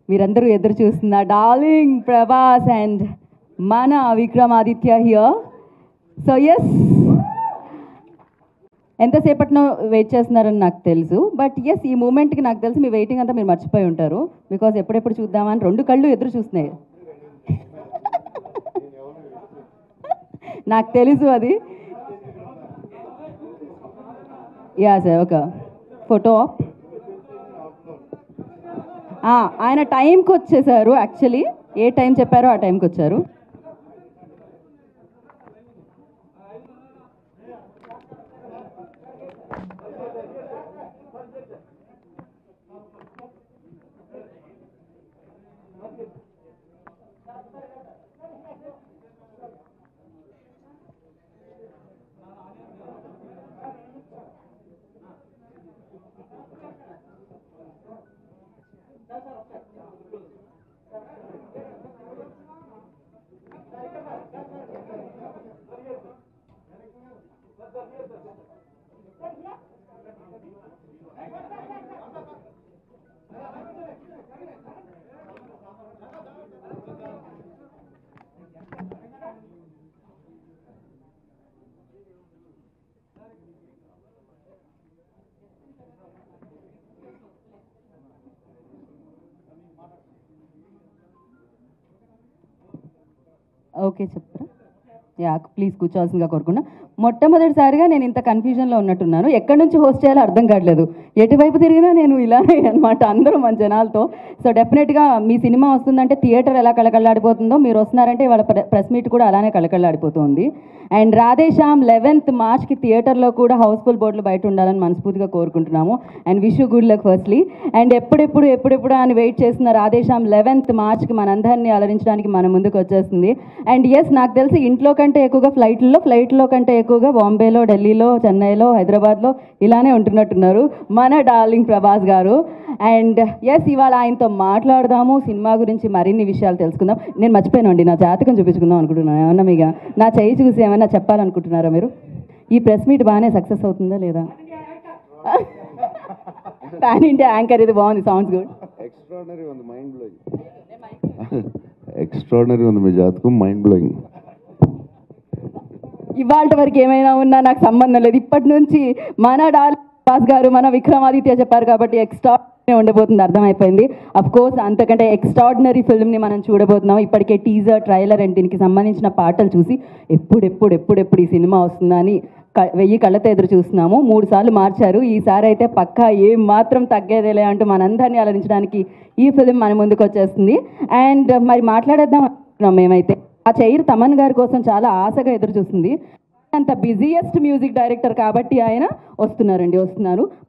మీరందరూ ఎదురు చూస్తున్న డార్లింగ్ ప్రభాస్ అండ్ మన విక్రమాదిత్య హియర్ సో ఎస్ ఎంతసేపట్లో వెయిట్ చేస్తున్నారని నాకు తెలుసు బట్ ఎస్ ఈ మూమెంట్కి నాకు తెలిసి మీ వెయిటింగ్ అంతా మీరు మర్చిపోయి ఉంటారు బికాజ్ ఎప్పుడెప్పుడు చూద్దామని రెండు కళ్ళు ఎదురు చూస్తున్నాయి నాకు తెలుసు అది యా సార్ ఒక ఫోటో ఆప్ ఆయన టైంకి వచ్చేసారు యాక్చువల్లీ ఏ టైం చెప్పారో ఆ టైంకి వచ్చారు ఓకే చెప్తారా యా ప్లీజ్ కూర్చోవాల్సిందిగా కోరుకున్నా మొట్టమొదటిసారిగా నేను ఇంత కన్ఫ్యూజన్లో ఉన్నట్టున్నాను ఎక్కడి నుంచి హోస్ట్ చేయాలో అర్థం కావట్లేదు ఎటువైపు తిరిగినా నేను ఇలానే అనమాట అందరూ మన జనాలతో సో డెఫినెట్గా మీ సినిమా వస్తుందంటే థియేటర్ ఎలా కళకళలాడిపోతుందో మీరు వస్తున్నారంటే వాళ్ళ ప్రెస్ మీట్ కూడా అలానే కళకళలాడిపోతుంది అండ్ రాధేశ్యామ్ లెవెన్త్ మార్చ్కి థియేటర్లో కూడా హౌస్ఫుల్ బోర్డులు బయట ఉండాలని మనస్ఫూర్తిగా కోరుకుంటున్నాము and wish good luck firstly and ఎప్పుడెప్పుడు ఎప్పుడెప్పుడు అని వెయిట్ చేస్తున్న రాధేశ్యామ్ లెవెన్త్ మార్చ్కి మనందరినీ అలరించడానికి మన ముందుకు వచ్చేస్తుంది అండ్ ఎస్ నాకు తెలిసి ఇంట్లో కంటే ఎక్కువగా ఫ్లైట్లో ఫ్లైట్లో కంటే ఎక్కువగా బాంబేలో ఢిల్లీలో చెన్నైలో హైదరాబాద్లో ఇలానే ఉంటున్నట్టున్నారు మన డార్లింగ్ ప్రభాస్ గారు అండ్ ఎస్ ఇవాళ ఆయనతో మాట్లాడదాము సినిమా గురించి మరిన్ని విషయాలు తెలుసుకుందాం నేను మర్చిపోయానండి నా జాతకం చూపించుకుందాం అనుకుంటున్నాను ఏమన్నా మీగా నా చేయి చూసి ఏమైనా చెప్పాలనుకుంటున్నారా మీరు ఈ ప్రెస్ మీట్ బాగానే సక్సెస్ అవుతుందా లేదా పాన్ ఇండియా యాంకర్ ఇది బాగుంది సాంగ్స్ గుడ్ ఎక్స్ట్రాడనరీ ఉంది మైండ్ బ్లోయింగ్ ఎక్స్ట్రాడనరీ ఉంది మీ జాతకం మైండ్ బ్లోయింగ్ ఇవాళ వరకు ఏమైనా ఉన్నా నాకు సంబంధం లేదు ఇప్పటి నుంచి మన డాల్ బాస్ గారు మన విక్రమాదిత్య చెప్పారు కాబట్టి ఎక్స్ట్రా ఉండబోతుంది అర్థమైపోయింది అఫ్ కోర్స్ అంతకంటే ఎక్స్ట్రాడినరీ ఫిల్మ్ని మనం చూడబోతున్నాం ఇప్పటికే టీజర్ ట్రైలర్ అండ్ దీనికి సంబంధించిన పాటలు చూసి ఎప్పుడెప్పుడు ఎప్పుడెప్పుడు ఈ సినిమా వస్తుందా అని క- వెయ్యి కళ్ళతో ఎదురు చూస్తున్నాము మూడు సార్లు మార్చారు ఈసారి అయితే పక్కా ఏం మాత్రం తగ్గేదేలే అంటూ మనందరినీ అలరించడానికి ఈ ఫిలిం మన ముందుకు వచ్చేస్తుంది అండ్ మరి మాట్లాడేద్దాం అనుకుంటున్నాం మేమైతే ఆ చైర్ తమన్ గారి కోసం చాలా ఆశగా ఎదురు చూస్తుంది అంత బిజీయెస్ట్ మ్యూజిక్ డైరెక్టర్ కాబట్టి ఆయన వస్తున్నారండి వస్తున్నారు